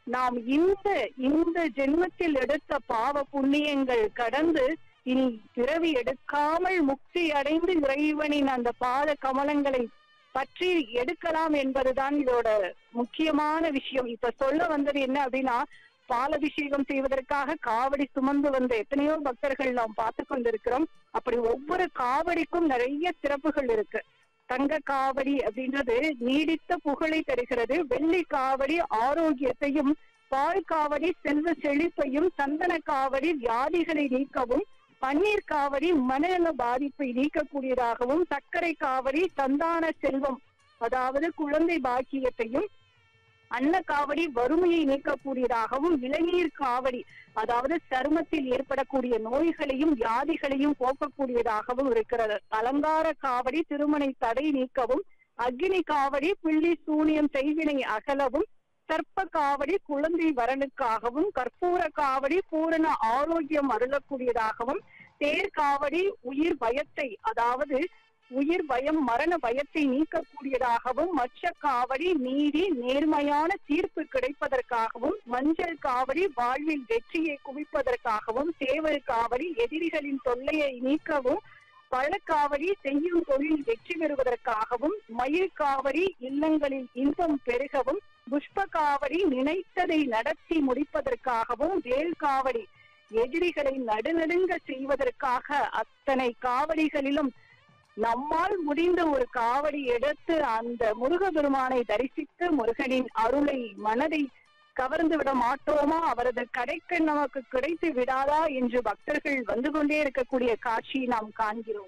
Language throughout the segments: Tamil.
நாம் இந்த இந்த ஜென்மத்தில் எடுத்த பாவ புண்ணியங்கள் கடந்து இனி பிறவி எடுக்காமல் முக்தி அடைந்து இறைவனின் அந்த பாத கமலங்களை பற்றி எடுக்கலாம் என்பதுதான் இதோட முக்கியமான விஷயம் இப்ப சொல்ல வந்தது என்ன அப்படின்னா பாலபிஷேகம் செய்வதற்காக காவடி சுமந்து வந்த எத்தனையோ பக்தர்கள் நாம் பார்த்து கொண்டிருக்கிறோம் அப்படி ஒவ்வொரு காவடிக்கும் நிறைய சிறப்புகள் இருக்கு தங்க காவடி அப்படின்றது நீடித்த புகழை தருகிறது வெள்ளி காவடி ஆரோக்கியத்தையும் பால் காவடி செல்வ செழிப்பையும் சந்தன காவடி வியாதிகளை நீக்கவும் பன்னீர் காவடி மனநல பாதிப்பை நீக்கக்கூடியதாகவும் சர்க்கரை காவடி சந்தான செல்வம் அதாவது குழந்தை பாக்கியத்தையும் அன்ன காவடி வறுமையை நீக்கக்கூடியதாகவும் இளநீர் காவடி அதாவது சருமத்தில் ஏற்படக்கூடிய நோய்களையும் வியாதிகளையும் போக்கக்கூடியதாகவும் இருக்கிறது அலங்கார காவடி திருமணை தடை நீக்கவும் அக்னி காவடி பிள்ளி சூனியம் செய்வினை அகலவும் சர்ப்ப காவடி குழந்தை வரனுக்காகவும் கற்பூர காவடி பூரண ஆரோக்கியம் அருளக்கூடியதாகவும் தேர் காவடி உயிர் பயத்தை அதாவது உயிர் பயம் மரண பயத்தை நீக்கக்கூடியதாகவும் மச்ச காவடி நீதி நேர்மையான தீர்ப்பு கிடைப்பதற்காகவும் மஞ்சள் காவடி வாழ்வில் வெற்றியை குவிப்பதற்காகவும் சேவல் காவடி எதிரிகளின் தொல்லையை நீக்கவும் பழக்காவடி செய்யும் தொழில் வெற்றி பெறுவதற்காகவும் மயில் காவடி இல்லங்களில் இன்பம் பெருகவும் புஷ்ப காவடி நினைத்ததை நடத்தி முடிப்பதற்காகவும் வேல் காவடி எதிரிகளை நடுநடுங்க செய்வதற்காக அத்தனை காவடிகளிலும் நம்மால் முடிந்த ஒரு காவடி எடுத்து அந்த முருகபெருமானை தரிசித்து முருகனின் அருளை மனதை கவர்ந்து விட மாட்டோமா அவரது கடைக்கு நமக்கு கிடைத்து விடாதா என்று பக்தர்கள் வந்து கொண்டே இருக்கக்கூடிய காட்சியை நாம் காண்கிறோம்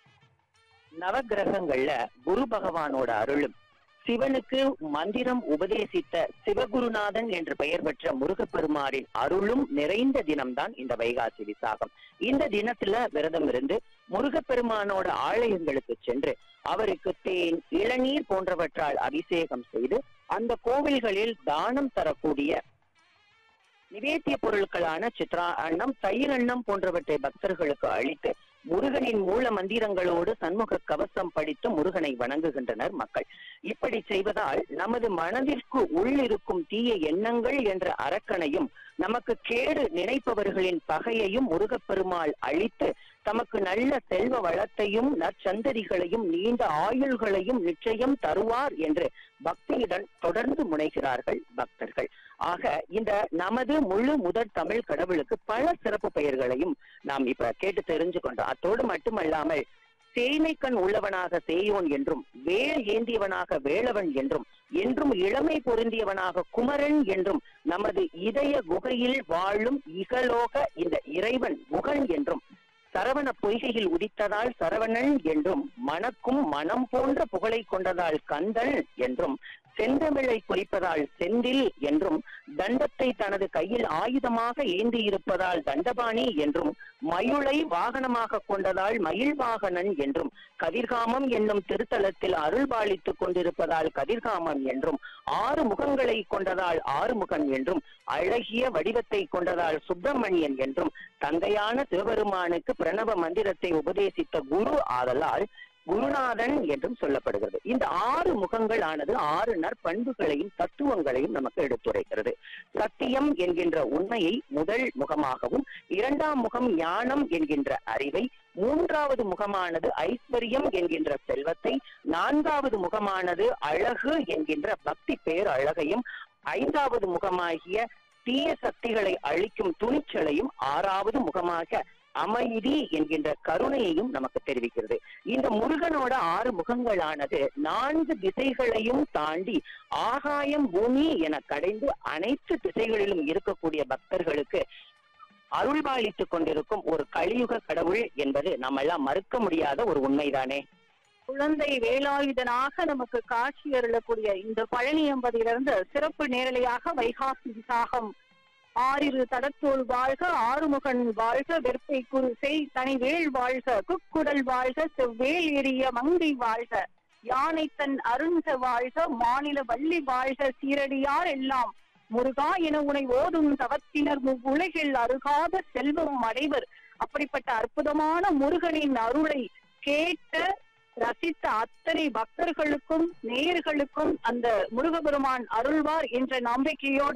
நவகிரகங்கள்ல குரு பகவானோட அருளும் சிவனுக்கு மந்திரம் உபதேசித்த சிவகுருநாதன் என்று பெயர் பெற்ற முருகப்பெருமாரின் அருளும் நிறைந்த தினம்தான் இந்த வைகாசி விசாகம் இந்த தினத்துல விரதம் இருந்து முருகப்பெருமானோட ஆலயங்களுக்கு சென்று அவருக்கு தேன் இளநீர் போன்றவற்றால் அபிஷேகம் செய்து அந்த கோவில்களில் தானம் தரக்கூடிய நிவேத்திய பொருட்களான சித்ரா அன்னம் தயிர் அன்னம் போன்றவற்றை பக்தர்களுக்கு அளித்து முருகனின் மூல மந்திரங்களோடு சண்முக கவசம் படித்து முருகனை வணங்குகின்றனர் மக்கள் இப்படி செய்வதால் நமது மனதிற்கு உள்ளிருக்கும் தீய எண்ணங்கள் என்ற அரக்கனையும் நமக்கு கேடு நினைப்பவர்களின் பகையையும் முருகப்பெருமாள் அழித்து தமக்கு நல்ல செல்வ வளத்தையும் நற்சந்ததிகளையும் நீண்ட ஆயுள்களையும் நிச்சயம் தருவார் என்று பக்தியுடன் தொடர்ந்து முனைகிறார்கள் பக்தர்கள் ஆக இந்த நமது முழு முதற் தமிழ் கடவுளுக்கு பல சிறப்பு பெயர்களையும் நாம் இப்ப கேட்டு தெரிஞ்சு கொண்டோம் அத்தோடு மட்டுமல்லாமல் சேனைக்கண் உள்ளவனாக சேயோன் என்றும் வேல் ஏந்தியவனாக வேளவன் என்றும் என்றும் இளமை பொருந்தியவனாக குமரன் என்றும் நமது இதய குகையில் வாழும் இகலோக இந்த இறைவன் குகன் என்றும் சரவண பொய்கையில் உதித்ததால் சரவணன் என்றும் மணக்கும் மனம் போன்ற புகழை கொண்டதால் கந்தன் என்றும் செந்தமிழை குறிப்பதால் செந்தில் என்றும் தண்டத்தை தனது கையில் ஆயுதமாக ஏந்தி இருப்பதால் தண்டபாணி என்றும் மயுளை வாகனமாக கொண்டதால் மயில் வாகனன் என்றும் கதிர்காமம் என்னும் திருத்தலத்தில் அருள் பாலித்துக் கொண்டிருப்பதால் கதிர்காமன் என்றும் ஆறு முகங்களை கொண்டதால் ஆறுமுகன் என்றும் அழகிய வடிவத்தை கொண்டதால் சுப்பிரமணியன் என்றும் தந்தையான சிவபெருமானுக்கு பிரணவ மந்திரத்தை உபதேசித்த குரு ஆதலால் குருநாதன் என்றும் சொல்லப்படுகிறது இந்த ஆறு முகங்கள் ஆனது ஆறு நற்பண்புகளையும் தத்துவங்களையும் நமக்கு எடுத்துரைக்கிறது சத்தியம் என்கின்ற உண்மையை முதல் முகமாகவும் இரண்டாம் முகம் ஞானம் என்கின்ற அறிவை மூன்றாவது முகமானது ஐஸ்வர்யம் என்கின்ற செல்வத்தை நான்காவது முகமானது அழகு என்கின்ற பக்தி பேர் அழகையும் ஐந்தாவது முகமாகிய தீய சக்திகளை அழிக்கும் துணிச்சலையும் ஆறாவது முகமாக அமைதி என்கின்ற கருணையையும் நமக்கு தெரிவிக்கிறது இந்த முருகனோட ஆறு முகங்களானது நான்கு திசைகளையும் தாண்டி ஆகாயம் பூமி என கடைந்து அனைத்து திசைகளிலும் இருக்கக்கூடிய பக்தர்களுக்கு அருள்பாலித்துக் கொண்டிருக்கும் ஒரு கலியுக கடவுள் என்பது நம்மெல்லாம் மறுக்க முடியாத ஒரு உண்மைதானே குழந்தை வேலாயுதனாக நமக்கு காட்சி அருளக்கூடிய இந்த பழனி என்பதிலிருந்து சிறப்பு நேரலையாக வைகாசி விசாகம் ஆறிரு தடத்தோள் வாழ்க ஆறுமுகன் வாழ்க வெற்பை குருசை தனிவேல் வாழ்க குக்குடல் வாழ்க செவ்வேல் எரிய மங்கை வாழ்க யானை தன் அருண்க வாழ்க மாநில வள்ளி வாழ்க சீரடியார் எல்லாம் முருகா என உனை ஓதும் தவத்தினர் உலகில் அருகாத செல்வம் அடைவர் அப்படிப்பட்ட அற்புதமான முருகனின் அருளை கேட்ட ரசித்த அத்தனை பக்தர்களுக்கும் நேயர்களுக்கும் அந்த முருகபெருமான் அருள்வார் என்ற நம்பிக்கையோடு